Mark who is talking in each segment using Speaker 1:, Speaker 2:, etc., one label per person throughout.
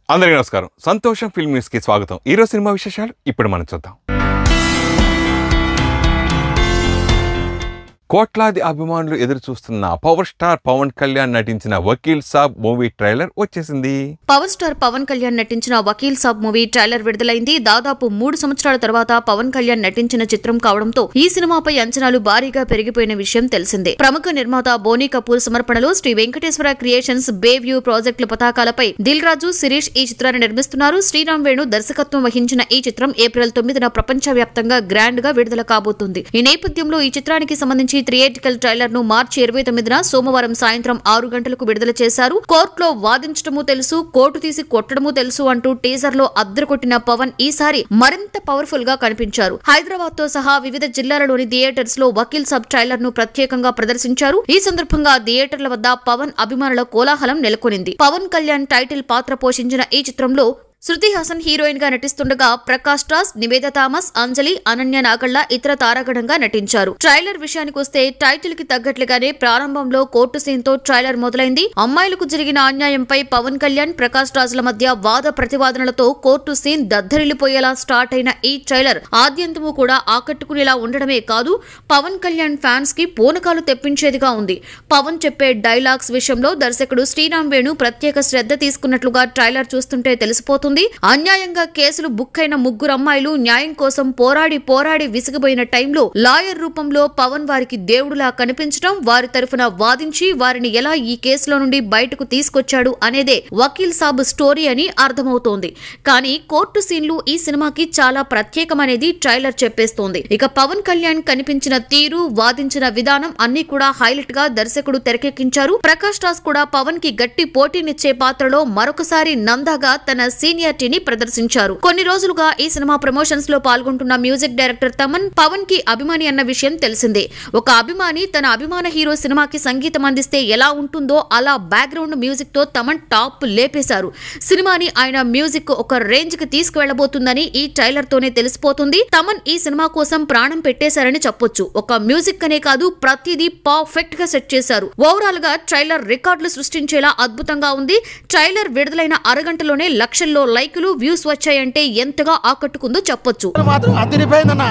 Speaker 1: అందరికీ నమస్కారం సంతోషం ఫిల్మ్ న్యూస్ కి స్వాగతం ఈరోజు సినిమా విశేషాలు ఇప్పుడు మనం చూద్దాం కోట్లాది అభిమానులు ఎదురు చూస్తున్న పవర్ స్టార్ పవన్ కళ్యాణ్ నటించిన వకీల్ సాబ్ మూవీ ట్రైలర్ వచ్చేసింది
Speaker 2: పవర్ స్టార్ పవన్ కళ్యాణ్ నటించిన వకీల్ సాబ్ మూవీ ట్రైలర్ విడుదలైంది దాదాపు మూడు సంవత్సరాల తర్వాత పవన్ కళ్యాణ్ నటించిన చిత్రం కావడంతో ఈ సినిమాపై అంచనాలు భారీగా పెరిగిపోయిన విషయం తెలిసిందే ప్రముఖ నిర్మాత బోనీ కపూర్ సమర్పణలో Sri Venkateswara creations bay view ప్రాజెక్టుల పతాకాలపై దిల్ రాజు శిరీష్ ఈ చిత్రాన్ని నిర్మిస్తున్నారు శ్రీరామ్ వేణు దర్శకత్వం వహించిన ఈ చిత్రం ఏప్రిల్ తొమ్మిదిన ప్రపంచవ్యాప్తంగా గ్రాండ్ గా విడుదల కాబోతుంది ఈ నేపథ్యంలో ఈ చిత్రానికి సంబంధించి థియేటికల్ ట్రైలర్ ను మార్చి ఇరవై తొమ్మిదిన సోమవారం సాయంత్రం ఆరు గంటలకు విడుదల చేశారు కోర్టులో వాదించడము తెలుసు కోర్టు తీసి కొట్టడము తెలుసు అంటూ టీజర్ లో అద్దరుకొట్టిన పవన్ ఈసారి మరింత పవర్ఫుల్ గా కనిపించారు హైదరాబాద్ తో సహా వివిధ జిల్లాలలోని థియేటర్స్ లో వకీల్ సబ్ ట్రైలర్ ను ప్రత్యేకంగా ప్రదర్శించారు ఈ సందర్భంగా థియేటర్ల వద్ద పవన్ అభిమానుల కోలాహలం నెలకొనింది పవన్ కళ్యాణ్ టైటిల్ పాత్ర పోషించిన ఈ చిత్రంలో శృతి హాసన్ హీరోయిన్ గా నటిస్తుండగా ప్రకాష్ రాజ్ నివేద థామస్ అంజలి అనన్య నాగళ్ళ ఇతర తారాగణంగా నటించారు ట్రైలర్ విషయానికి వస్తే టైటిల్ కి తగ్గట్లుగానే ప్రారంభంలో కోర్టు సీన్ తో ట్రైలర్ మొదలైంది అమ్మాయిలకు జరిగిన అన్యాయంపై పవన్ కళ్యాణ్ ప్రకాష్ రాజుల మధ్య వాద ప్రతివాదనలతో కోర్టు సీన్ దద్దరిల్లిపోయేలా స్టార్ట్ అయిన ఈ ట్రైలర్ ఆద్యంతము కూడా ఆకట్టుకునేలా ఉండడమే కాదు పవన్ కళ్యాణ్ ఫ్యాన్స్ కి పూనకాలు తెప్పించేదిగా ఉంది పవన్ చెప్పే డైలాగ్స్ విషయంలో దర్శకుడు శ్రీరామ్ వేణు ప్రత్యేక శ్రద్ధ తీసుకున్నట్లుగా ట్రైలర్ చూస్తుంటే తెలిసిపోతుంది అన్యాయంగా కేసులు బుక్ అయిన ముగ్గురు అమ్మాయిలు న్యాయం కోసం పోరాడి పోరాడి విసిగిపోయిన టైంలో లాయర్ రూపంలో పవన్ వారికి దేవుడులా కనిపించడం వారి తరఫున వాదించి వారిని ఎలా ఈ కేసులో నుండి బయటకు తీసుకొచ్చాడు అనేదే వకీల్ సాబ్ స్టోరీ అని అర్థమవుతోంది కానీ కోర్టు సీన్లు ఈ సినిమాకి చాలా ప్రత్యేకమనేది ట్రైలర్ చెప్పేస్తోంది ఇక పవన్ కళ్యాణ్ కనిపించిన తీరు వాదించిన విధానం అన్ని కూడా హైలైట్ గా దర్శకుడు తెరకెక్కించారు ప్రకాష్ రాజ్ కూడా పవన్ కి గట్టి పోటీనిచ్చే పాత్రలో మరొకసారి నందాగా తన సీనియారిటీని ప్రదర్శించారు కొన్ని రోజులుగా ఈ సినిమా ప్రమోషన్స్ లో పాల్గొంటున్న మ్యూజిక్ డైరెక్టర్ తమన్ పవన్ కి అభిమాని అన్న విషయం తెలిసిందే ఒక అభిమాని తన అభిమాన హీరో సినిమాకి సంగీతం అందిస్తే ఎలా ఉంటుందో అలా బ్యాక్గ్రౌండ్ మ్యూజిక్ తో తమన్ టాప్ లేపేశారు సినిమాని ఆయన మ్యూజిక్ ఒక రేంజ్ కి తీసుకువెళ్లబోతుందని ఈ ట్రైలర్ తోనే తెలిసిపోతుంది తమన్ ఈ సినిమా కోసం ప్రాణం పెట్టేశారని చెప్పొచ్చు ఒక మ్యూజిక్ అనే కాదు ప్రతిదీ పర్ఫెక్ట్ గా సెట్ చేశారు ఓవరాల్ గా ట్రైలర్ రికార్డులు సృష్టించేలా అద్భుతంగా ఉంది ట్రైలర్ విడుదలైన అరగంటలోనే లక్షల్లో లైకులు వ్యూస్ వచ్చాయంటే ఎంతగా ఆకట్టుకుందో చెప్పొచ్చు
Speaker 3: మాత్రం అదిరిపోయిందన్న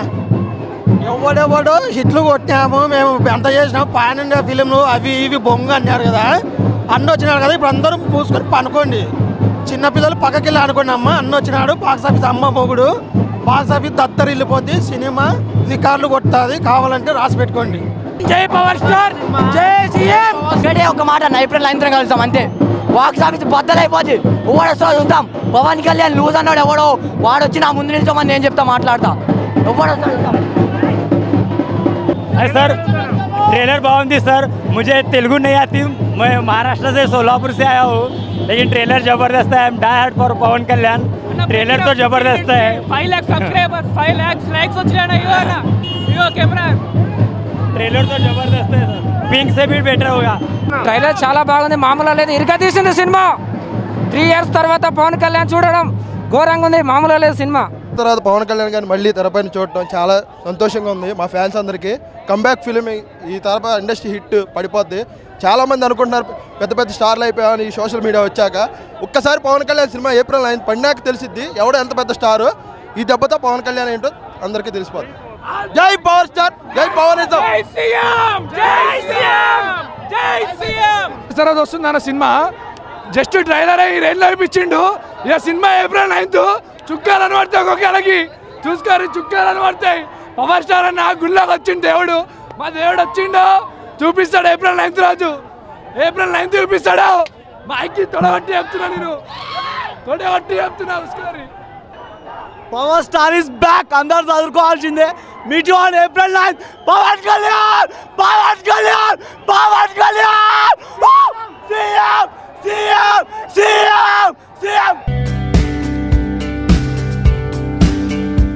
Speaker 3: ఎవడెవడో హిట్లు కొట్టాము మేము ఎంత చేసినాము పాన్ ఇండియా ఫిలింలు అవి ఇవి బొంగ అన్నారు కదా అన్న వచ్చినాడు కదా ఇప్పుడు అందరూ మూసుకొని పనుకోండి చిన్నపిల్లలు పక్కకి వెళ్ళి అనుకోండి అమ్మ అన్న వచ్చినాడు బాక్స్ ఆఫీస్ అమ్మ మొగుడు బాక్స్ ఆఫీస్ దత్తరు వెళ్ళిపోద్ది సినిమా రికార్డులు కొడుతుంది కావాలంటే రాసి పెట్టుకోండి
Speaker 4: జై పవర్ స్టార్ జై సీఎం ఒకటే ఒక మాట అన్న ఏప్రిల్ నైన్త్ కలుస్తాం అంతే బాక్స్ ఆఫీస్ బద్దలైపోద్ది ఎవడు వస్తా చూద్దాం పవన్ కళ్యాణ్ లూజ్ అన్నాడు ఎవడో వాడు వచ్చి నా ముందు నిల్చోమని నేను చెప్తా మాట్లాడతా ఎవడు వస్తా చూద్దాం
Speaker 5: अरे सर ट्रेलर बाउंडी सर मुझे तेलुगु नहीं आती मैं महाराष्ट्र से सोलापुर से आया हूँ लेकिन ट्रेलर जबरदस्त है die heart for Pawan Kalyan trailer तो जबरदस्त है
Speaker 6: five lakhs subscribers five lakhs likes వచ్చినాయి ఇగో అన్న ఇగో కెమెరా
Speaker 5: ट्रेलर तो जबरदस्त है सर पिंक से भी बेटर होगा
Speaker 6: ట్రైలర్ చాలా బాగుంది మామూలుగా లేదు ఇరుక తీసింది సినిమా త్రీ ఇయర్స్ తర్వాత పవన్ కళ్యాణ్ చూడడం ఘోరంగా ఉంది మామూలుగా లేదు సినిమా
Speaker 3: తర్వాత పవన్ కళ్యాణ్ గారిని మళ్ళీ తెరపైన చూడటం చాలా సంతోషంగా ఉంది మా ఫ్యాన్స్ అందరికీ కంబ్యాక్ ఫిలిం ఈ తరప ఇండస్ట్రీ హిట్ పడిపోద్ది చాలా మంది అనుకుంటున్నారు పెద్ద పెద్ద స్టార్లు అయిపోయామని ఈ సోషల్ మీడియా వచ్చాక ఒక్కసారి Pawan Kalyan cinema April nine పడినాక తెలిసిద్ది ఎవడో ఎంత పెద్ద స్టార్ ఈ దెబ్బతో పవన్ కళ్యాణ్ ఏంటో అందరికీ తెలిసిపోద్ది జై పవర్ స్టార్ జై పవనిజం
Speaker 7: తర్వాత వస్తుంది అన్న సినిమా జస్ట్ ట్రైలర్ ఈ రేంజ్లో అనిపించిండు ఇక సినిమా ఏప్రిల్ నైన్త్ చుక్కాలని పడతాయి ఒక్కొక్కలకి చూసుకోరు చుక్కాలని పడతాయి పవర్ స్టార్ అన్న గుళ్ళకి వచ్చిండు దేవుడు మా దేవుడు వచ్చిండు చూపిస్తాడు ఏప్రిల్ నైన్త్ రోజు ఏప్రిల్ నైన్త్ చూపిస్తాడు మా అక్కి తొడగొట్టి చెప్తున్నా నేను తొడగొట్టి చెప్తున్నా చూసుకోరు
Speaker 4: పవర్ స్టార్ ఇస్ బ్యాక్ అందరు చదువుకోవాల్సిందే meet on April ninth Pawan Kalyan Pawan Kalyan Pawan Kalyan CM CM CM CM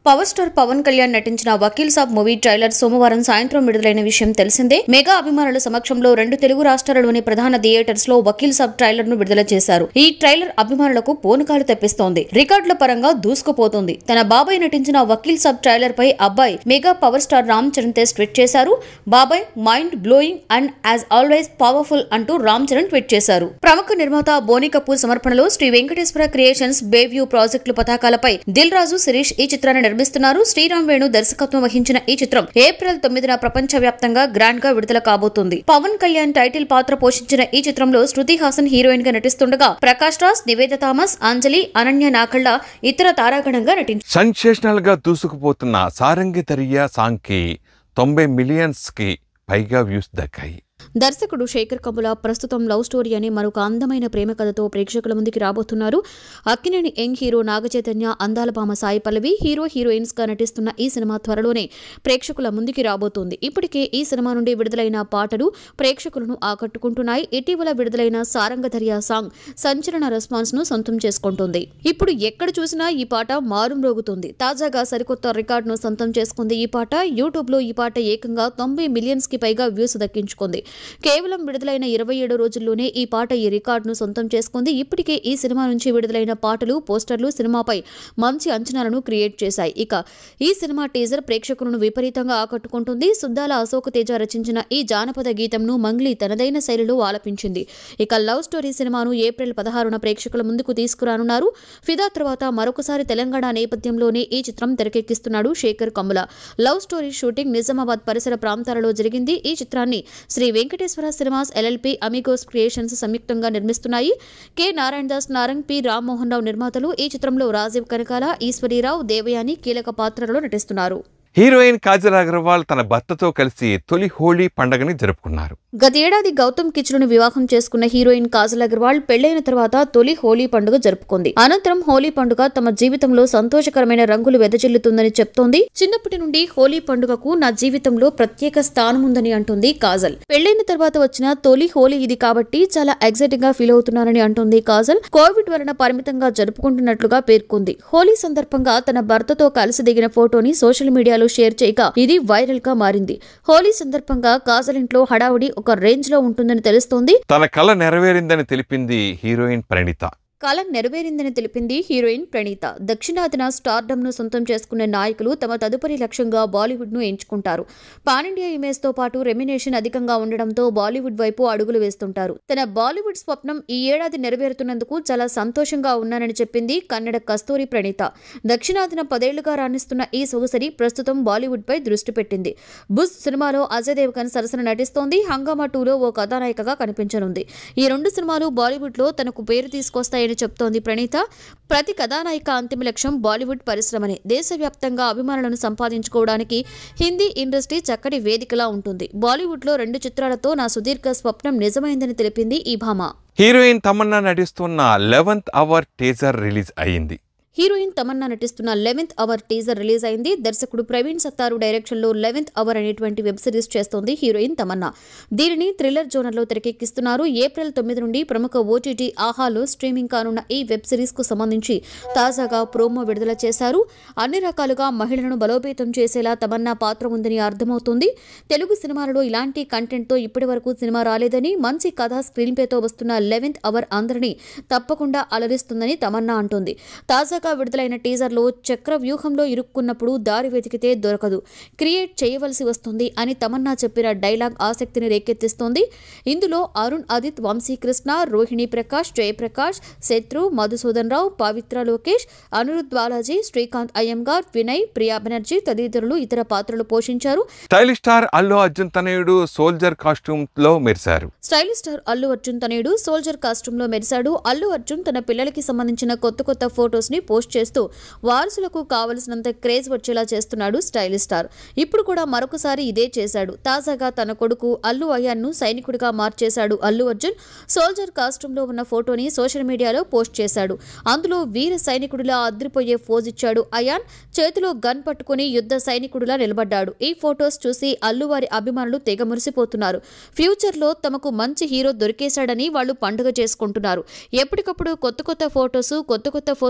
Speaker 2: power star Pawan Kalyan నటించిన వకీల్ సాబ్ మూవీ ట్రైలర్ సోమవారం సాయంత్రం విడుదలైన విషయం తెలిసిందే మెగా అభిమానుల సమక్షంలో రెండు తెలుగు రాష్ట్రాలలోని ప్రధాన థియేటర్స్ లో వకీల్ సాబ్ ట్రైలర్ ను విడుదల చేశారు ఈ ట్రైలర్ అభిమానులకు పోనుకాలు తెప్పిస్తోంది రికార్డుల పరంగా దూసుకుపోతుంది తన బాబాయ్ నటించిన వకీల్ సాబ్ ట్రైలర్ పై అబ్బాయి mega power star Ram Charan Tej tweet చేశారు బాబాయ్ mind blowing and as always powerful అంటూ రామ్ చరణ్ ట్వీట్ చేశారు ప్రముఖ నిర్మాత బోని కపూర్ సమర్పణలో శ్రీ వెంకటేశ్వర క్రియేషన్స్ బేవ్యూ ప్రాజెక్టులు పతాకాలపై దిల్ రాజు శిరీష్ ఈ చిత్రాన్ని నిర్మిస్తున్నారు శ్రీరామ్ వేణు దర్శకత్వం వహించిన ఈ చిత్రం ఏప్రిల్ తొమ్మిదిన ప్రపంచ వ్యాప్తంగా గ్రాండ్ గా విడుదల కాబోతుంది పవన్ కళ్యాణ్ టైటిల్ పాత్ర పోషించిన ఈ చిత్రంలో శృతి హాసన్ హీరోయిన్ గా నటిస్తుండగా ప్రకాష్ రాజ్ నివేద థామస్ అంజలి అనన్య నాకళ్ళ ఇతర తారాగణంగా నటించారు
Speaker 1: సెన్సేషనల్ గా దూసుకుపోతున్న సారంగి దరియా సాంగ్కి తొంభై మిలియన్స్ కి పైగా వ్యూస్ దక్కాయి
Speaker 2: దర్శకుడు శేఖర్ కముల ప్రస్తుతం లవ్ స్టోరీ అనే మరొక అందమైన ప్రేమ కథతో ప్రేక్షకుల ముందుకి రాబోతున్నారు అక్కినేని యంగ్ హీరో నాగచైతన్య అందాల భామ సాయి పల్లవి హీరో హీరోయిన్స్ గా నటిస్తున్న ఈ సినిమా త్వరలోనే ప్రేక్షకుల ముందుకి రాబోతోంది ఇప్పటికే ఈ సినిమా నుండి విడుదలైన పాటలు ప్రేక్షకులను ఆకట్టుకుంటున్నాయి ఇటీవల విడుదలైన సారంగధర్య సాంగ్ సంచలన రెస్పాన్స్ ను సొంతం చేసుకుంటుంది ఇప్పుడు ఎక్కడ చూసినా ఈ పాట మారుమ్రోగుతుంది తాజాగా సరికొత్త రికార్డును సొంతం చేసుకుంది ఈ పాట యూట్యూబ్ లో ఈ పాట ఏకంగా తొంభై మిలియన్స్ కి పైగా వ్యూస్ దక్కించుకుంది కేవలం విడుదలైన ఇరవై ఏడు రోజుల్లోనే ఈ పాట ఈ రికార్డును సొంతం చేసుకుంది ఇప్పటికే ఈ సినిమా నుంచి విడుదలైన పాటలు పోస్టర్లు సినిమాపై మంచి అంచనాలను క్రియేట్ చేశాయి ఇక ఈ సినిమా టీజర్ ప్రేక్షకులను విపరీతంగా ఆకట్టుకుంటుంది సుద్దాల అశోక్ తేజ రచించిన ఈ జానపద గీతంను మంగ్లీ తనదైన శైలిలో ఆలపించింది ఇక లవ్ స్టోరీ సినిమాను ఏప్రిల్ పదహారున ప్రేక్షకుల ముందుకు తీసుకురానున్నారు ఫిదా తర్వాత మరొకసారి తెలంగాణ నేపథ్యంలోనే ఈ చిత్రం తెరకెక్కిస్తున్నాడు Sekhar Kammula love story shooting Nizamabad పరిసర ప్రాంతాలలో జరిగింది ఈ చిత్రాన్ని Sri Venkateswara cinemas LLP Amigos creations సంయుక్తంగా నిర్మిస్తున్నాయి కె నారాయణ దాస్ నారంగ్ పి రామ్మోహన్ రావు నిర్మాతలు ఈ చిత్రంలో రాజీవ్ కనకాల ఈశ్వరీరావు దేవయాని కీలక పాత్రలో నటిస్తున్నారు
Speaker 1: హీరోయిన్ కాజల్ అగర్వాల్ తన భర్తతో కలిసి తొలి హోళీ పండగని జరుపుకున్నారు
Speaker 2: గతేడాది గౌతమ్ కిచ్లును వివాహం చేసుకున్న హీరోయిన్ కాజల్ అగర్వాల్ పెళ్లైన తర్వాత తొలి హోలీ పండుగ జరుపుకుంది అనంతరం హోలీ పండుగ తమ జీవితంలో సంతోషకరమైన రంగులు వెదజల్లుతుందని చెప్తోంది చిన్నప్పటి నుండి హోలీ పండుగకు నా జీవితంలో ప్రత్యేక స్థానం ఉందని అంటుంది కాజల్ పెళ్లైన తర్వాత వచ్చిన తొలి హోలీ ఇది కాబట్టి చాలా ఎగ్జైటింగ్ గా ఫీల్ అవుతున్నానని అంటుంది కాజల్ కోవిడ్ వలన పరిమితంగా జరుపుకుంటున్నట్లుగా పేర్కొంది హోలీ సందర్భంగా తన భర్తతో కలిసి దిగిన ఫోటోని సోషల్ మీడియాలో షేర్ చేయగా ఇది వైరల్ గా మారింది హోలీ సందర్భంగా కాజల్ ఇంట్లో హడావుడి ఒక రేంజ్ లో ఉంటుందని తెలుస్తోంది
Speaker 1: తన కళ నెరవేరిందని తెలిపింది హీరోయిన్ ప్రణీత
Speaker 2: కళ నెరవేరిందని తెలిపింది హీరోయిన్ ప్రణీత దక్షిణాదిన స్టార్డమ్ ను సొంతం చేసుకున్న నాయకులు తమ తదుపరి లక్ష్యంగా బాలీవుడ్ ను ఎంచుకుంటారు పాన్ ఇండియా ఇమేజ్ తో పాటు రెమ్యునేషన్ అధికంగా ఉండడంతో బాలీవుడ్ వైపు అడుగులు వేస్తుంటారు తన బాలీవుడ్ స్వప్నం ఈ ఏడాది నెరవేరుతున్నందుకు చాలా సంతోషంగా ఉన్నానని చెప్పింది కన్నడ కస్తూరి ప్రణీత దక్షిణాదిన పదేళ్లుగా రాణిస్తున్న ఈ సొగసరి ప్రస్తుతం బాలీవుడ్ పై దృష్టి పెట్టింది బుస్ సినిమాలో అజయ్ దేవగన్ సరసన నటిస్తోంది హంగామా టూలో ఓ కథానాయికగా కనిపించనుంది ఈ రెండు సినిమాలు బాలీవుడ్ లో తనకు పేరు తీసుకొస్తాయని చెప్తోంది ప్రణీత ప్రతి కథానాయిక అంతిమ లక్ష్యం బాలీవుడ్ పరిశ్రమనే దేశవ్యాప్తంగా అభిమానులను సంపాదించుకోవడానికి హిందీ ఇండస్ట్రీ చక్కటి వేదికలా ఉంటుంది బాలీవుడ్ లో రెండు చిత్రాలతో నా సుదీర్ఘ స్వప్నం నిజమైందని తెలిపింది ఈ భామ
Speaker 1: హీరోయిన్ తమన్నా నటిస్తున్న లెవెంత్ అవర్ టీజర్ రిలీజ్ అయింది
Speaker 2: హీరోయిన్ తమన్నా నటిస్తున్న లెవెన్త్ అవర్ టీజర్ రిలీజ్ అయింది దర్శకుడు ప్రవీణ్ సత్తారు డైరెక్షన్ లో లెవెన్త్ అవర్ అనేటువంటి వెబ్ సిరీస్ చేస్తోంది హీరోయిన్ తమన్నా దీనిని థ్రిల్లర్ జోనర్ లో తెరకెక్కిస్తున్నారు ఏప్రిల్ తొమ్మిది నుండి ప్రముఖ ఓటీటీ ఆహాలో స్ట్రీమింగ్ కానున్న ఈ వెబ్ సిరీస్ కు సంబంధించి తాజాగా ప్రోమో విడుదల చేశారు అన్ని రకాలుగా మహిళలను బలోపేతం చేసేలా తమన్నా పాత్ర ఉందని అర్థమవుతుంది తెలుగు సినిమాలలో ఇలాంటి కంటెంట్ తో ఇప్పటి వరకు సినిమా రాలేదని మంచి కథ స్క్రీన్ ప్లేతో వస్తున్న లెవెన్త్ అవర్ అందరినీ తప్పకుండా అలరిస్తుందని తమన్నా అంటుంది తాజాగా విడుదలైన టీజర్లో చక్ర వ్యూహంలో ఇరుక్కున్నప్పుడు దారి వెతికితే దొరకదు క్రియేట్ చేయవలసి వస్తుంది అని తమన్నా చెప్పిన డైలాగ్ ఆసక్తిని రేకెత్తిస్తోంది ఇందులో అరుణ్ ఆదిత్ వంశీకృష్ణ రోహిణి ప్రకాష్ జయప్రకాష్ శత్రు మధుసూదన్ రావు పవిత్ర లోకేష్ అనిరుద్ బాలాజీ శ్రీకాంత్ అయ్యంగార్ వినయ్ ప్రియా బెనర్జీ తదితరులు ఇతర పాత్రలు పోషించారు
Speaker 1: స్టైలిష్ స్టార్ అల్లు అర్జున్ తనయుడు సోల్జర్ కాస్ట్యూమ్ లో మెరిశారు
Speaker 2: స్టైలిష్ స్టార్ అల్లు అర్జున్ తనయుడు సోల్జర్ కాస్ట్యూమ్ లో మెరిశాడు అల్లు అర్జున్ తన పిల్లలకి సంబంధించిన కొత్త కొత్త ఫొటోస్ ని పోస్ట్ చేస్తూ వారసులకు కావలసినంత క్రేజ్ వచ్చేలా చేస్తున్నాడు స్టైలిష్ స్టార్ ఇప్పుడు కూడా మరొకసారి ఇదే చేశాడు తాజాగా తన కొడుకు అల్లు అయాన్ను సైనికుడిగా మార్చేశాడు అల్లు అర్జున్ సోల్జర్ కాస్ట్యూమ్ లో ఉన్న ఫోటోని సోషల్ మీడియాలో పోస్ట్ చేశాడు అందులో వీర సైనికుడిలా అద్రిపోయే ఫోజ్ ఇచ్చాడు అయాన్ చేతిలో గన్ పట్టుకుని యుద్ధ సైనికుడిలా నిలబడ్డాడు ఈ ఫొటోస్ చూసి అల్లువారి అభిమానులు తెగ మురిసిపోతున్నారు ఫ్యూచర్లో తమకు మంచి హీరో దొరికేశాడని వాళ్ళు పండుగ చేసుకుంటున్నారు ఎప్పటికప్పుడు కొత్త కొత్త ఫొటోస్ కొత్త కొత్త ఫోజులతో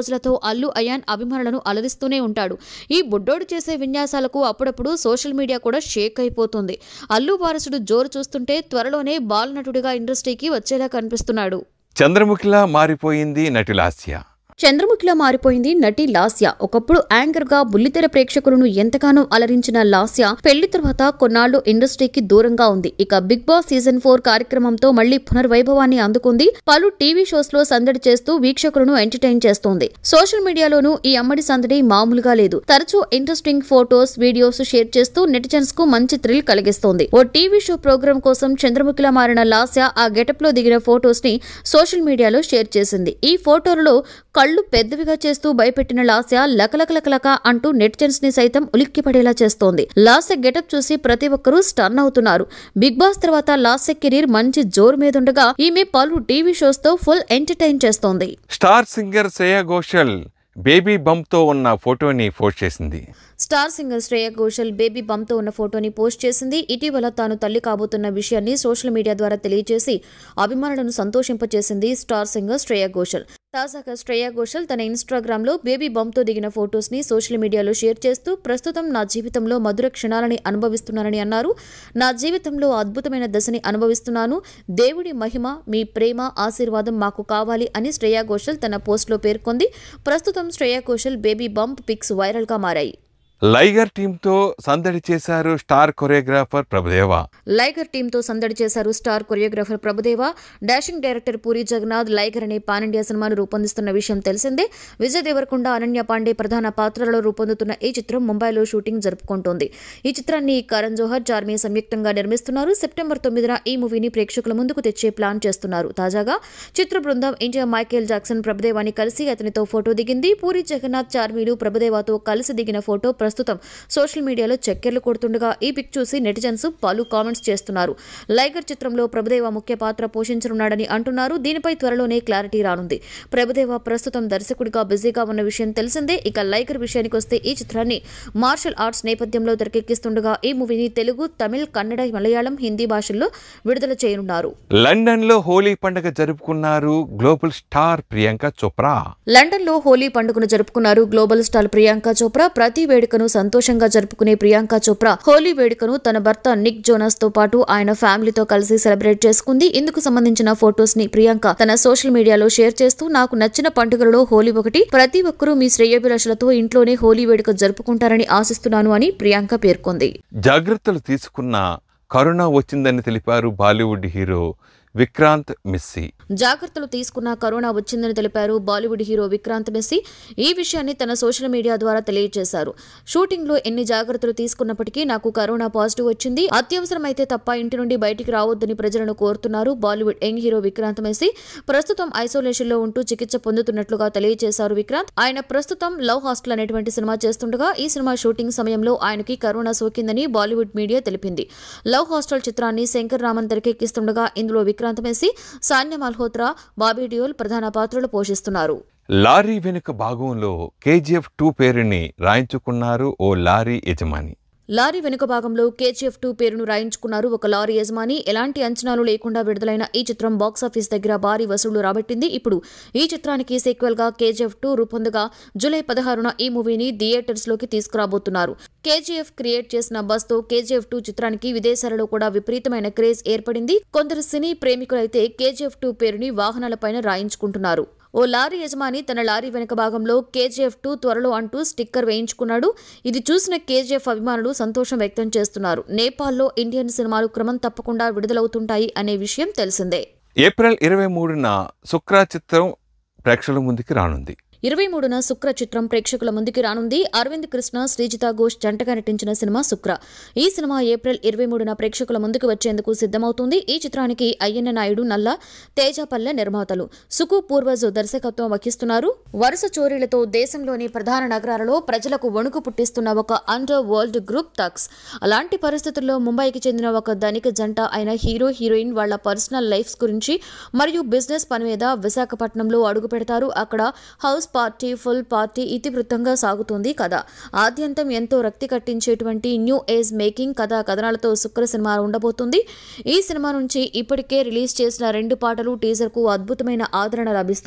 Speaker 2: అల్లు అయాన్ అభిమానులను అలరిస్తూనే ఉంటాడు ఈ బుడ్డోడు చేసే విన్యాసాలకు అప్పుడప్పుడు సోషల్ మీడియా కూడా షేక్ అయిపోతుంది అల్లు వారసుడు జోరు చూస్తుంటే త్వరలోనే బాలనటుడిగా ఇండస్ట్రీకి వచ్చేలా కనిపిస్తున్నాడు
Speaker 1: చంద్రముఖిలా మారిపోయింది నటి లాస్య
Speaker 2: చంద్రముఖిలా మారిపోయింది నటి లాస్య ఒకప్పుడు యాంకర్ గా బుల్లితెర ప్రేక్షకులను ఎంతగానో అలరించిన లాస్య పెళ్లి తర్వాత కొన్నాళ్లు ఇండస్ట్రీకి దూరంగా ఉంది ఇక బిగ్ బాస్ సీజన్ ఫోర్ కార్యక్రమంతో మళ్లీ పునర్వైభవాన్ని అందుకుంది పలు టీవీ షోస్ లో సందడి చేస్తూ వీక్షకులను ఎంటర్టైన్ చేస్తోంది సోషల్ మీడియాలోనూ ఈ అమ్మడి సందడి మామూలుగా లేదు తరచూ ఇంట్రెస్టింగ్ ఫోటోస్ వీడియోస్ షేర్ చేస్తూ నెటిజన్స్ కు మంచి థ్రిల్ కలిగిస్తోంది ఓ టీవీ షో ప్రోగ్రామ్ కోసం చంద్రముఖిలా మారిన లాస్య ఆ గెటప్ లో దిగిన ఫోటోస్ ని సోషల్ మీడియాలో షేర్ చేసింది ఈ ఫోటోలలో కళ్ళు పెద్దవిగా చేస్తూ భయపెట్టిన లాస్య లకలకలకలక అంటూ నెటిజన్స్ ని సైతం ఉలిక్కిపడేలా చేస్తోంది లాస్య గెటప్ చూసి ప్రతి ఒక్కరూ స్టన్ అవుతున్నారు బిగ్ బాస్ తర్వాత లాస్య కెరీర్ మంచి జోరు మీదుండగా ఈమె పలు టీవీ షోస్ తో ఫుల్ ఎంటర్టైన్ చేస్తోంది
Speaker 1: star singer Shreya Ghoshal baby బంప్తో ఉన్న ఫోటోని పోస్ట్ చేసింది
Speaker 2: star singer Shreya Ghoshal baby బంప్తో ఉన్న ఫోటోని పోస్ట్ చేసింది ఇటీవల తాను తల్లి కాబోతున్న విషయాన్ని సోషల్ మీడియా ద్వారా తెలియజేసి అభిమానులను సంతోషింపచేసింది స్టార్ సింగర్ శ్రేయ ఘోషల్ తాజాగా శ్రేయ ఘోషల్ తన ఇన్స్టాగ్రామ్ లో బేబీ బంప్తో దిగిన ఫొటోస్ ని సోషల్ మీడియాలో షేర్ చేస్తూ ప్రస్తుతం నా జీవితంలో మధుర క్షణాలని అనుభవిస్తున్నానని అన్నారు నా జీవితంలో అద్భుతమైన దశని అనుభవిస్తున్నాను దేవుడి మహిమ మీ ప్రేమ ఆశీర్వాదం మాకు కావాలి అని శ్రేయా ఘోషల్ తన పోస్ట్లో పేర్కొంది ప్రస్తుతం Shreya Ghoshal baby bump pics viral గా మారాయి
Speaker 1: లైగర్ టీంతో సందడి చేశారు స్టార్ కొరియోగ్రాఫర్ ప్రభుదేవా
Speaker 2: లైగర్ టీంతో సందడి చేశారు star choreographer Prabhudeva dashing director Puri Jagannadh Liger అనే పాన్ ఇండియా సినిమాను రూపొందిస్తున్న విషయం తెలిసిందే విజయ్ దేవరకొండ అనన్య పాండే ప్రధాన పాత్రలలో రూపొందుతున్న ఈ చిత్రం ముంబైలో షూటింగ్ జరుపుకుంటోంది ఈ చిత్రాన్ని కరణ్ జోహర్ చార్మి సంయుక్తంగా నిర్మిస్తున్నారు సెప్టెంబర్ తొమ్మిదిన ఈ మూవీని ప్రేక్షకుల ముందుకు తెచ్చే ప్లాన్ చేస్తున్నారు తాజాగా చిత్ర బృందం ఇండియా మైకేల్ జాక్సన్ ప్రభుదేవాని కలిసి అతనితో ఫోటో దిగింది పూరి జగన్నాథ్ చార్మీలు ప్రభుదేవాతో కలిసి దిగిన ఫోటో ప్రస్తుతం సోషల్ మీడియాలో చక్కెర్లు కొడుతుండగా ఈ పిక్ చూసి నెటిజన్స్ పలు కామెంట్స్ చేస్తున్నారు లైగర్ చిత్రంలో ప్రభుదేవ ముఖ్య పాత్ర పోషించనున్నాడని అంటున్నారు దీనిపై త్వరలోనే క్లారిటీ రానుంది ప్రభుదేవ ప్రస్తుతం దర్శకుడిగా బిజీగా ఉన్న విషయం తెలిసిందే ఇక లైగర్ విషయానికి వస్తే ఈ చిత్రాన్ని మార్షల్ ఆర్ట్స్ నేపథ్యంలో తెరకెక్కిస్తుండగా ఈ మూవీని తెలుగు తమిళ్ కన్నడ మలయాళం హిందీ భాషల్లో విడుదల చేయనున్నారు
Speaker 1: లండన్లో హోలీ పండుగ జరుపుకున్నారు గ్లోబల్ స్టార్ ప్రియాంక చోప్రా
Speaker 2: లండన్లో హోలీ పండుగను జరుపుకున్నారు గ్లోబల్ స్టార్ ప్రియాంక చోప్రా ప్రతి వేడుకను సంతోషంగా జరుపుకునే ప్రియాంక చోప్రా హోలీ వేడుకను తన భర్త నిక్ జోనస్ తో పాటు ఆయన ఫ్యామిలీతో కలిసి సెలబ్రేట్ చేసుకుంది ఇందుకు సంబంధించిన ఫొటోస్ ని ప్రియాంక తన సోషల్ మీడియాలో షేర్ చేస్తూ నాకు నచ్చిన పండుగలలో హోలీ ఒకటి ప్రతి ఒక్కరూ మీ శ్రేయోభిలాషలతో ఇంట్లోనే హోలీ వేడుక జరుపుకుంటారని ఆశిస్తున్నాను అని ప్రియాంక పేర్కొంది
Speaker 1: జాగ్రత్తలు తీసుకున్న కరోనా వచ్చిందని తెలిపారు బాలీవుడ్ హీరో విక్రాంత్ మిస్సీ
Speaker 2: జాగ్రత్తలు తీసుకున్న కరోనా వచ్చిందని తెలిపారు బాలీవుడ్ హీరో విక్రాంత్ మెస్సీ ఈ విషయాన్ని తన సోషల్ మీడియా ద్వారా తెలియజేశారు షూటింగ్ లో ఎన్ని జాగ్రత్తలు తీసుకున్నప్పటికీ నాకు కరోనా పాజిటివ్ వచ్చింది అత్యవసరమైతే తప్ప ఇంటి నుండి బయటికి రావద్దని ప్రజలను కోరుతున్నారు Bollywood young hero Vikrant Massey ప్రస్తుతం ఐసోలేషన్ లో ఉంటూ చికిత్స పొందుతున్నట్లుగా తెలియజేశారు విక్రాంత్ ఆయన ప్రస్తుతం లవ్ హాస్టల్ అనేటువంటి సినిమా చేస్తుండగా ఈ సినిమా షూటింగ్ సమయంలో ఆయనకి కరోనా సోకిందని బాలీవుడ్ మీడియా తెలిపింది లవ్ హాస్టల్ చిత్రాన్ని శంకర్ రామన్ తెరకెక్కిస్తుండగా ఇందులో విక్రాంత్ మెస్సీ సాన్య మల్హోత్రా బాబీ డియోల్ ప్రధాన పాత్రలు పోషిస్తున్నారు
Speaker 1: లారీ వెనుక భాగంలో కేజీఎఫ్ టూ పేరుని రాయించుకున్నారు ఓ లారీ యజమాని
Speaker 2: లారీ వెనుక భాగంలో కేజీఎఫ్ టూ పేరును రాయించుకున్నారు ఒక లారీ యజమాని ఎలాంటి అంచనాలు లేకుండా విడుదలైన ఈ చిత్రం బాక్సాఫీస్ దగ్గర భారీ వసూళ్లు రాబట్టింది ఇప్పుడు ఈ చిత్రానికి సీక్వెల్ గా కేజీఎఫ్ టూ రూపొందగా జూలై పదహారున ఈ మూవీని థియేటర్స్ లోకి తీసుకురాబోతున్నారు కేజీఎఫ్ క్రియేట్ చేసిన బస్ తో కేజీఎఫ్ టూ చిత్రానికి విదేశాలలో కూడా విపరీతమైన క్రేజ్ ఏర్పడింది కొందరు సినీ ప్రేమికులైతే కేజీఎఫ్ టూ పేరుని వాహనాలపైన రాయించుకుంటున్నారు ఓ లారీ యజమాని తన లారీ వెనుక భాగంలో కేజీఎఫ్ టూ త్వరలో అంటూ స్టిక్కర్ వేయించుకున్నాడు ఇది చూసిన కేజీఎఫ్ అభిమానులు సంతోషం వ్యక్తం చేస్తున్నారు నేపాల్లో ఇండియన్ సినిమాలు క్రమం తప్పకుండా విడుదలవుతుంటాయి అనే విషయం తెలిసిందే
Speaker 1: ఏప్రిల్ ఇరవై మూడున శుక్ర చిత్రం ప్రేక్షకుల ముందుకి రానుంది
Speaker 2: ఇరవై మూడున శుక్ర చిత్రం ప్రేక్షకుల ముందుకి రానుంది అరవింద్ కృష్ణ శ్రీజిత ఘోష్ జంటగా నటించిన సినిమా శుక్ర ఈ సినిమా ఏప్రిల్ ఇరవై మూడున ప్రేక్షకుల ముందుకు వచ్చేందుకు సిద్ధమవుతుంది ఈ చిత్రానికి అయ్యన్న నాయుడు నల్ల తేజపల్లె నిర్మాతలు సుకు పూర్వజు దర్శకత్వం వహిస్తున్నారు వరుస చోరీలతో దేశంలోని ప్రధాన నగరాలలో ప్రజలకు వణుకు పుట్టిస్తున్న ఒక అండర్ వరల్డ్ గ్రూప్ థగ్స్ అలాంటి పరిస్థితుల్లో ముంబైకి చెందిన ఒక ధనిక జంట అయిన హీరో హీరోయిన్ వాళ్ళ పర్సనల్ లైఫ్స్ గురించి మరియు బిజినెస్ పని మీద విశాఖపట్నంలో అడుగు పెడతారు అక్కడ హౌస్ పార్టీ ఫుల్ పార్టీ ఇతివృత్తంగా సాగుతుంది కథ ఆద్యంతం ఎంతో రక్తి కట్టించేటువంటి న్యూ ఏజ్ మేకింగ్ కథా కథనాలతో శుక్ర సినిమా ఉండబోతుంది ఈ సినిమా నుంచి ఇప్పటికే రిలీజ్ చేసిన రెండు పాటలు టీజర్కు అద్భుతమైన ఆదరణ లభిస్తోంది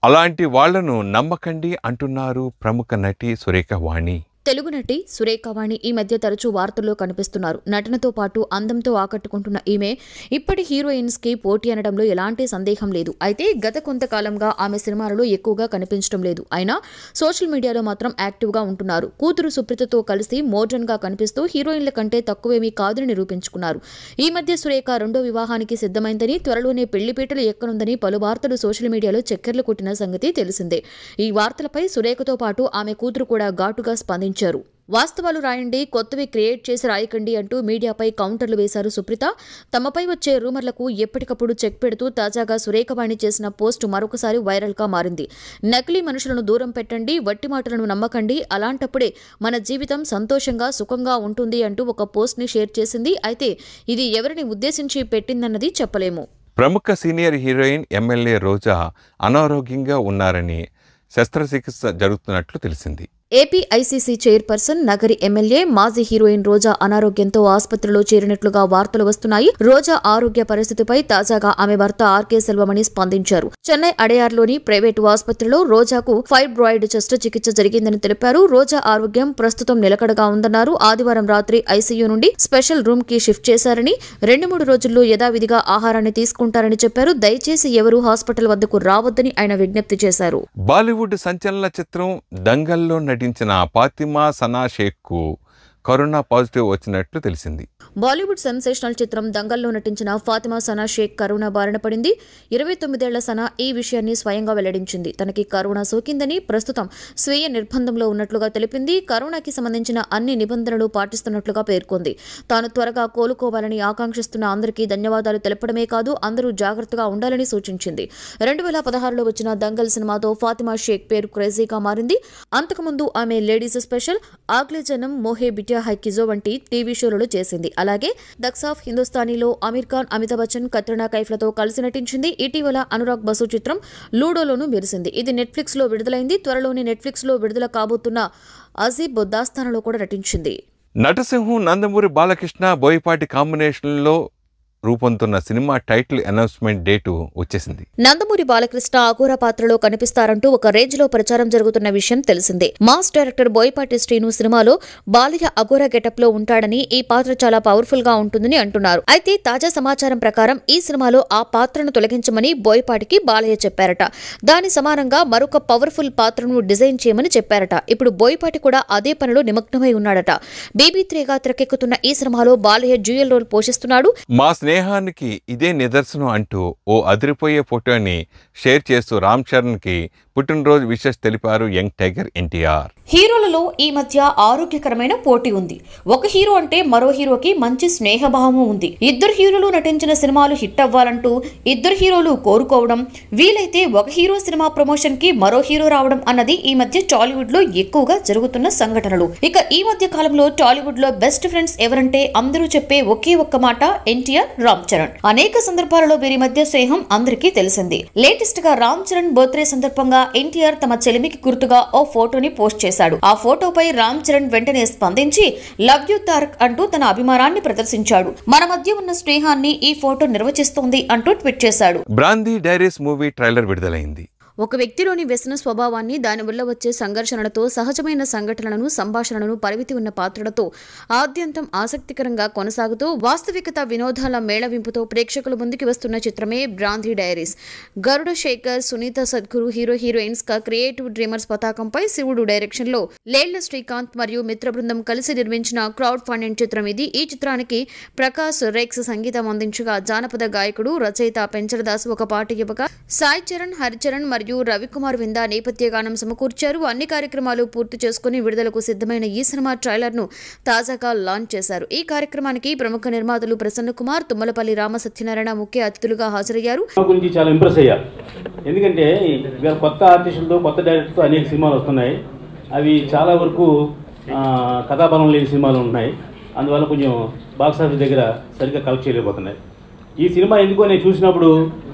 Speaker 1: అలాంటి వాళ్లను నమ్మకండి అంటున్నారు ప్రముఖ నటి సురేఖ వాణి
Speaker 2: తెలుగు నటి సురేఖవాణి ఈ మధ్య తరచూ వార్తల్లో కనిపిస్తున్నారు నటనతో పాటు అందంతో ఆకట్టుకుంటున్న ఈమె ఇప్పటి హీరోయిన్స్ కి పోటీ అనడంలో ఎలాంటి సందేహం లేదు అయితే గత కొంతకాలంగా ఆమె సినిమాలలో ఎక్కువగా కనిపించడం లేదు అయినా సోషల్ మీడియాలో మాత్రం యాక్టివ్ గా ఉంటున్నారు కూతురు సుప్రీతతో కలిసి మోడ్రన్ గా కనిపిస్తూ హీరోయిన్ల కంటే తక్కువేమీ కాదని నిరూపించుకున్నారు ఈ మధ్య సురేఖ రెండో వివాహానికి సిద్ధమైందని త్వరలోనే పెళ్లిపీటలు ఎక్కనుందని పలు వార్తలు సోషల్ మీడియాలో చక్కెర్లు కొట్టిన సంగతి తెలిసిందే ఈ వార్తలపై సురేఖతో పాటు ఆమె కూతురు కూడా ఘాటుగా స్పందించారు వాస్తవాలు రాయండి కొత్తవి క్రియేట్ చేసి రాయకండి అంటూ మీడియాపై కౌంటర్లు వేశారు సుప్రీత తమపై వచ్చే రూమర్లకు ఎప్పటికప్పుడు చెక్ పెడుతూ తాజాగా సురేఖవాణి చేసిన పోస్ట్ మరొకసారి వైరల్ గా మారింది నకిలీ మనుషులను దూరం పెట్టండి వట్టి మాటలను నమ్మకండి అలాంటప్పుడే మన జీవితం సంతోషంగా సుఖంగా ఉంటుంది అంటూ ఒక పోస్ట్ ని షేర్ చేసింది అయితే ఇది ఎవరిని ఉద్దేశించి పెట్టిందన్నది చెప్పలేము
Speaker 1: ప్రముఖ సీనియర్ హీరోయిన్ ఎమ్మెల్యే రోజా అనారోగ్యంగా ఉన్నారని శస్త్రచికిత్స జరుగుతున్నట్లు తెలిసింది
Speaker 2: AP ICC chairperson Nagari MLA మాజీ హీరోయిన్ రోజా అనారోగ్యంతో ఆసుపత్రిలో చేరినట్లుగా వార్తలు వస్తున్నాయి రోజా ఆరోగ్య పరిస్థితిపై తాజాగా ఆమె భర్త ఆర్కే సెల్వమణి స్పందించారు చెన్నై అడయార్లోని ప్రైవేటు ఆసుపత్రిలో రోజాకు ఫైబ్రాయిడ్ శస్త్రచికిత్స జరిగిందని తెలిపారు రోజా ఆరోగ్యం ప్రస్తుతం నిలకడగా ఉందన్నారు ఆదివారం రాత్రి ఐసీయూ నుండి స్పెషల్ రూమ్ కి షిఫ్ట్ చేశారని రెండు మూడు రోజుల్లో యథావిధిగా ఆహారాన్ని తీసుకుంటారని చెప్పారు దయచేసి ఎవరూ హాస్పిటల్ వద్దకు రావద్దని ఆయన విజ్ఞప్తి చేశారు
Speaker 1: బాలీవుడ్ సంచలన చిత్రం దంగల్లో నటించిన ఫాతిమా సనా షేక్కు కరోనా పాజిటివ్ వచ్చినట్లు తెలిసింది
Speaker 2: బాలీవుడ్ సెన్సేషనల్ చిత్రం దంగల్లో నటించిన ఫాతిమా సనా షేక్ కరోనా బారిన పడింది ఇరవై తొమ్మిదేళ్ల సనా ఈ విషయాన్ని స్వయంగా వెల్లడించింది తనకి కరోనా సోకిందని ప్రస్తుతం స్వీయ నిర్బంధంలో ఉన్నట్లుగా తెలిపింది కరోనాకి సంబంధించిన అన్ని నిబంధనలు పాటిస్తున్నట్లుగా పేర్కొంది తాను త్వరగా కోలుకోవాలని ఆకాంక్షిస్తున్న అందరికీ ధన్యవాదాలు తెలపడమే కాదు అందరూ జాగ్రత్తగా ఉండాలని సూచించింది రెండు వేల పదహారులో వచ్చిన దంగల్ సినిమాతో ఫాతిమా షేక్ పేరు క్రేజీగా మారింది అంతకుముందు ఆమె లేడీస్ స్పెషల్ ఆగ్లేజనం మోహే బిట్యా హైకిజో వంటి టీవీ షోలలో చేసింది అలాగే దక్స్ ఆఫ్ హిందుస్థానీలో అమీర్ ఖాన్ అమితాబ్ బచ్చన్ కత్రినా కైఫ్లతో కలిసి నటించింది ఇటీవల అనురాగ్ బసు చిత్రం లూడోలోనూ మెరిసింది ఇది నెట్ఫ్లిక్స్ లో విడుదలైంది త్వరలోనే నెట్ఫ్లిక్స్ లో విడుదల కాబోతున్న అజీబ్ దాస్తానాలో కూడా నటించింది
Speaker 1: నటసింహం నందమూరి బాలకృష్ణ బోయపాటి కాంబినేషన్లో రూపొందుతున్న సినిమా టైటిల్ అనౌన్స్మెంట్ డేటు వచ్చేసింది
Speaker 2: నందమూరి బాలకృష్ణ అఘోర పాత్రలో కనిపిస్తారంటూ ఒక రేంజ్ లో ప్రచారం జరుగుతున్న విషయం తెలిసిందే మాస్ డైరెక్టర్ బోయపాటి శ్రీను సినిమాలో బాలయ్య అఘోర గెటప్ లో ఉంటాడని ఈ పాత్ర చాలా పవర్ఫుల్ గా ఉంటుందని అంటున్నారు అయితే తాజా సమాచారం ప్రకారం ఈ సినిమాలో ఆ పాత్రను తొలగించమని బోయపాటికి బాలయ్య చెప్పారట దాని సమానంగా మరొక పవర్ఫుల్ పాత్రను డిజైన్ చేయమని చెప్పారట ఇప్పుడు బోయపాటి కూడా అదే పనిలో నిమగ్నమై ఉన్నాడట బేబీ త్రీగా తెరకెక్కుతున్న ఈ సినిమాలో బాలయ్య డ్యూయల్ రోల్ పోషిస్తున్నాడు
Speaker 1: మా స్నేహానికి ఇదే నిదర్శనం అంటూ ఓ అదిరిపోయే ఫోటోని షేర్ చేస్తూ రామ్ చరణ్కి పుట్టినరోజు విషెస్ తెలిపారు యంగ్ టైగర్ ఎన్టీఆర్
Speaker 2: హీరోలలో ఈ మధ్య ఆరోగ్యకరమైన పోటీ ఉంది ఒక హీరో అంటే మరో హీరోకి మంచి స్నేహభావము ఉంది ఇద్దరు హీరోలు నటించిన సినిమాలు హిట్ అవ్వాలంటూ ఇద్దరు హీరోలు కోరుకోవడం వీలైతే ఒక హీరో సినిమా ప్రమోషన్ కి మరో హీరో రావడం అన్నది ఈ మధ్య టాలీవుడ్ లో ఎక్కువగా జరుగుతున్న సంఘటనలు ఇక ఈ మధ్య కాలంలో టాలీవుడ్ లో బెస్ట్ ఫ్రెండ్స్ ఎవరంటే అందరూ చెప్పే ఒకే ఒక్క మాట ఎన్టీఆర్ రామ్ చరణ్ అనేక సందర్భాలలో వీరి మధ్య స్నేహం అందరికీ తెలిసింది లేటెస్ట్ గా రామ్ చరణ్ బర్త్డే సందర్భంగా ఎన్టీఆర్ తమ చెలిమికి గుర్తుగా ఓ ఫోటోని పోస్ట్ చేశాడు ఆ ఫోటోపై రామ్ చరణ్ వెంటనే స్పందించి లవ్ యూ తారక్ అంటూ తన అభిమానాన్ని ప్రదర్శించాడు మన మధ్య ఉన్న స్నేహాన్ని ఈ ఫోటో నిర్వచిస్తోంది అంటూ ట్వీట్ చేశాడు
Speaker 1: బ్రాందీ డైరీస్ మూవీ ట్రైలర్ విడుదలైంది
Speaker 2: ఒక వ్యక్తిలోని వ్యసన స్వభావాన్ని దానివల్ల వచ్చే సంఘర్షణలతో సహజమైన సంఘటనలను సంభాషణలను పరిమితి ఉన్న పాత్రలతో ఆద్యంతం ఆసక్తికరంగా కొనసాగుతూ వాస్తవికత వినోదాల మేళవింపుతో ప్రేక్షకుల ముందుకు వస్తున్న చిత్రమే brandy diaries Garuda Sekhar Sunitha Sadguru hero heroines గా క్రియేటివ్ డ్రీమర్స్ పతాకంపై శివుడు డైరెక్షన్ లో లేళ్ల శ్రీకాంత్ మరియు మిత్ర బృందం కలిసి నిర్మించిన క్రౌడ్ ఫండింగ్ చిత్రం ఇది ఈ చిత్రానికి ప్రకాష్ రేక్స్ సంగీతం అందించగా జానపద గాయకుడు రచయిత పెంచలదాస్ ఒక పాట ఇవ్వగా సాయి చరణ్ హరిచరణ్ మరియు రవికుమార్ వింద నేపథ్య గానం సమకూర్చారు అన్ని కార్యక్రమాలు పూర్తి చేసుకుని విడుదలకు సిద్ధమైన ఈ సినిమా ట్రైలర్ ను తాజాగా లాంచ్ చేశారు ఈ కార్యక్రమానికి ప్రముఖ నిర్మాతలు ప్రసన్న కుమార్ తుమ్మలపల్లి రామ సత్యనారాయణ ముఖ్య అతిథులుగా హాజరయ్యారు
Speaker 8: సినిమా గురించి చాలా ఇంప్రెస్ అయ్యా ఎందుకంటే ఇవాళ కొత్త ఆర్టిస్టులతో కొత్త డైరెక్టర్తో అనేక సినిమాలు వస్తున్నాయి అవి చాలా వరకు ఆ, కథాబలం లేని సినిమాలు ఉన్నాయి అందువల్ల కొంచెం బాక్స్ ఆఫీస్ దగ్గర సరిగ్గా కలెక్ట్ చేయలేకపోతున్నాయి ఈ సినిమా ఎందుకో నేను చూసినప్పుడు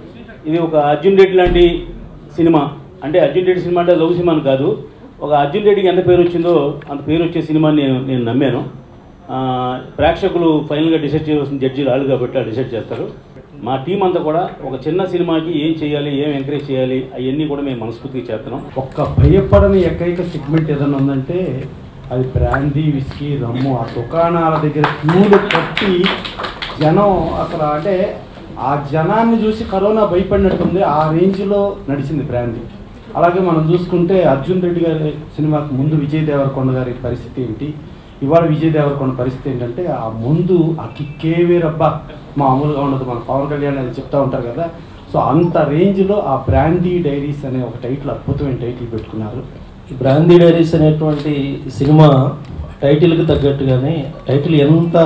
Speaker 8: ఇది ఒక అర్జున్ రెడ్డి లాంటి సినిమా అంటే అర్జున్ రెడ్డి సినిమా అంటే లవ్ సినిమా అని కాదు ఒక అర్జున్ రెడ్డికి ఎంత పేరు వచ్చిందో అంత పేరు వచ్చే సినిమాని నేను నేను నమ్మాను ఆ, ప్రేక్షకులు ఫైనల్గా డిసైడ్ చేయవలసిన జడ్జీలు వాళ్ళు కాబట్టి వాళ్ళు డిసైడ్ చేస్తారు మా టీం అంతా కూడా ఒక చిన్న సినిమాకి ఏం చేయాలి ఏం ఎంకరేజ్ చేయాలి అవన్నీ కూడా మేము మనస్ఫూర్తిగా చేస్తున్నాం
Speaker 9: ఒక్క భయపడని ఏకైక సెగ్మెంట్ ఏదైనా ఉందంటే అది బ్రాందీ విస్కీ రమ్ము ఆ దుకాణాల దగ్గర క్యూలు కట్టి జనం అసలు అంటే ఆ జనాన్ని చూసి కరోనా భయపడినట్టుంది ఆ రేంజ్లో నడిచింది బ్రాందీ అలాగే మనం చూసుకుంటే అర్జున్ రెడ్డి గారి సినిమాకు ముందు విజయ్ దేవరకొండ గారి పరిస్థితి ఏంటి ఇవాళ విజయ్ దేవరకొండ పరిస్థితి ఏంటంటే ఆ ముందు ఆ కిక్కే వేరబ్బా మామూలుగా ఉండదు మన పవన్ కళ్యాణ్ అది చెప్తా ఉంటారు కదా సో అంత రేంజ్లో ఆ బ్రాందీ డైరీస్ అనే ఒక టైటిల్ అద్భుతమైన టైటిల్ పెట్టుకున్నారు
Speaker 10: ఈ బ్రాందీ డైరీస్ అనేటువంటి సినిమా టైటిల్కి తగ్గట్టుగానే టైటిల్ ఎంత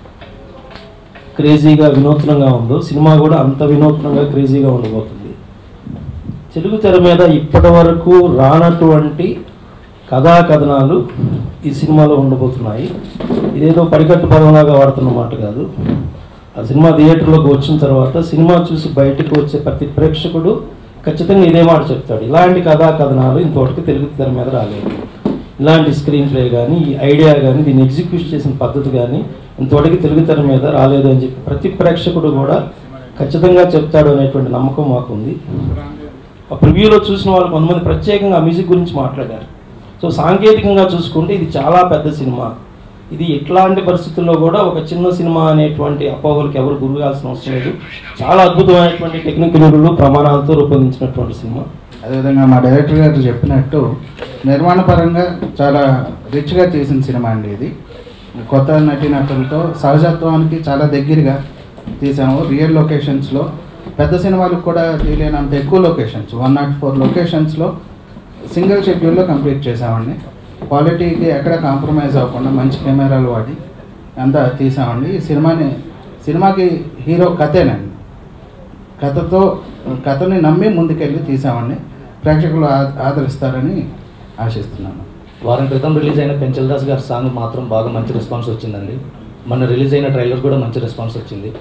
Speaker 10: క్రేజీగా వినూత్నంగా ఉందో సినిమా కూడా అంత వినూత్నంగా క్రేజీగా ఉండబోతుంది తెలుగు తెర మీద ఇప్పటి వరకు రానటువంటి కథా కథనాలు ఈ సినిమాలో ఉండబోతున్నాయి ఇదేదో పడికట్టు పదంలాగా వాడుతున్న మాట కాదు ఆ సినిమా థియేటర్లోకి వచ్చిన తర్వాత సినిమా చూసి బయటకు వచ్చే ప్రతి ప్రేక్షకుడు ఖచ్చితంగా ఇదే మాట చెప్తాడు ఇలాంటి కథా కథనాలు ఇంతవరకు తెలుగు తెర మీద రాలేదు ఇలాంటి స్క్రీన్ ప్లే కానీ ఈ ఐడియా కానీ దీన్ని ఎగ్జిక్యూట్ చేసిన పద్ధతి కానీ ఇంతవరకు తెలుగు తెర మీద రాలేదు అని చెప్పి ప్రతి ప్రేక్షకుడు కూడా ఖచ్చితంగా చెప్తాడు అనేటువంటి నమ్మకం మాకు ఉంది ఆ ప్రివ్యూలో చూసిన వాళ్ళు కొంతమంది ప్రత్యేకంగా ఆ మ్యూజిక్ గురించి మాట్లాడారు సో సాంకేతికంగా చూసుకుంటే ఇది చాలా పెద్ద సినిమా ఇది ఎట్లాంటి పరిస్థితుల్లో కూడా ఒక చిన్న సినిమా అనేటువంటి అపోహలకు ఎవరు గురిగాల్సిన అవసరం లేదు చాలా అద్భుతమైనటువంటి టెక్నికల్ ప్రమాణాలతో రూపొందించినటువంటి సినిమా
Speaker 11: అదేవిధంగా మా డైరెక్టర్ గారు చెప్పినట్టు నిర్మాణ పరంగా చాలా రిచ్గా తీసిన సినిమా అండి ఇది కొత్త నటీనటులతో సహజత్వానికి చాలా దగ్గరగా తీసాము రియల్ లొకేషన్స్లో పెద్ద సినిమాలకు కూడా తీయలేనంత ఎక్కువ లొకేషన్స్ వన్ నాట్ ఫోర్ లొకేషన్స్లో సింగిల్ షెడ్యూల్లో కంప్లీట్ చేసామండి క్వాలిటీకి ఎక్కడ కాంప్రమైజ్ అవ్వకుండా మంచి కెమెరాలు వాడి అంతా తీసామండి ఈ సినిమాని సినిమాకి హీరో కథేనండి కథతో కథని నమ్మి ముందుకెళ్ళి తీసామండి ప్రేక్షకులు ఆ- ఆదరిస్తారని ఆశిస్తున్నాను
Speaker 12: వారం క్రితం రిలీజ్ అయిన పెంచల్ దాస్ గారి సాంగ్ మాత్రం బాగా మంచి రెస్పాన్స్ వచ్చిందండి మొన్న రిలీజ్ అయిన ట్రైలర్ కూడా మంచి రెస్పాన్స్ వచ్చింది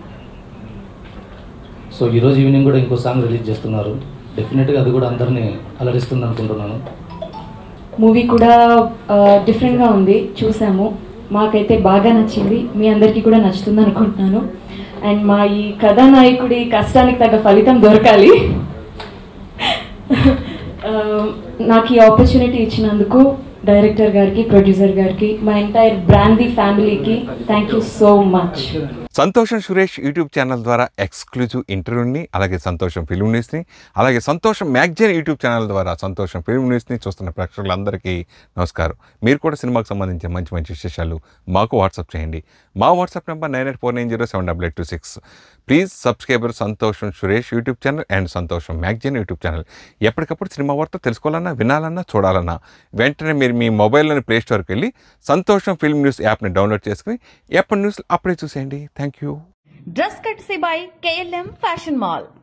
Speaker 12: సో ఈరోజు ఈవినింగ్ కూడా ఇంకో సాంగ్ రిలీజ్ చేస్తున్నారు డెఫినెట్గా అది కూడా అందరినీ అలరిస్తుంది అనుకుంటున్నాను
Speaker 13: మూవీ కూడా ఆ, డిఫరెంట్గా ఉంది చూసాము మాకైతే బాగా నచ్చింది మీ అందరికీ కూడా నచ్చుతుంది అనుకుంటున్నాను అండ్ మా ఈ కథానాయకుడి కష్టానికి తగ్గ ఫలితం దొరకాలి ఆ, నాకు ఈ ఆపర్చునిటీ ఇచ్చినందుకు డైరెక్టర్ గారికి ప్రొడ్యూసర్ గారికి మా ఎంటైర్ బ్రాందీ ఫ్యామిలీకి థ్యాంక్ యూ సో మచ్
Speaker 1: సంతోషం సురేష్ యూట్యూబ్ ఛానల్ ద్వారా ఎక్స్క్లూజివ్ ఇంటర్వ్యూని అలాగే సంతోషం ఫిల్మ్ న్యూస్ని అలాగే సంతోషం మ్యాగజైన్ యూట్యూబ్ ఛానల్ ద్వారా సంతోషం ఫిల్మ్ న్యూస్ని చూస్తున్న ప్రేక్షకులందరికీ నమస్కారం మీరు కూడా సినిమాకు సంబంధించిన మంచి మంచి విశేషాలు మాకు వాట్సాప్ చేయండి మా WhatsApp number nine eight four nine zero seven double eight two six please subscriber సంతోషం సురేష్ యూట్యూబ్ ఛానల్ అండ్ సంతోషం మ్యాగజైన్ యూట్యూబ్ ఛానల్ ఎప్పటికప్పుడు సినిమా వార్త తెలుసుకోవాలన్నా వినాలన్నా చూడాలన్నా వెంటనే మీరు మీ మొబైల్లోని ప్లే స్టోర్కి వెళ్ళి సంతోషం ఫిల్మ్ న్యూస్ యాప్ని డౌన్లోడ్ చేసుకుని ఎప్పటి న్యూస్ అప్పుడే చూసేయండి thank you
Speaker 14: dress courtesy by KLM fashion mall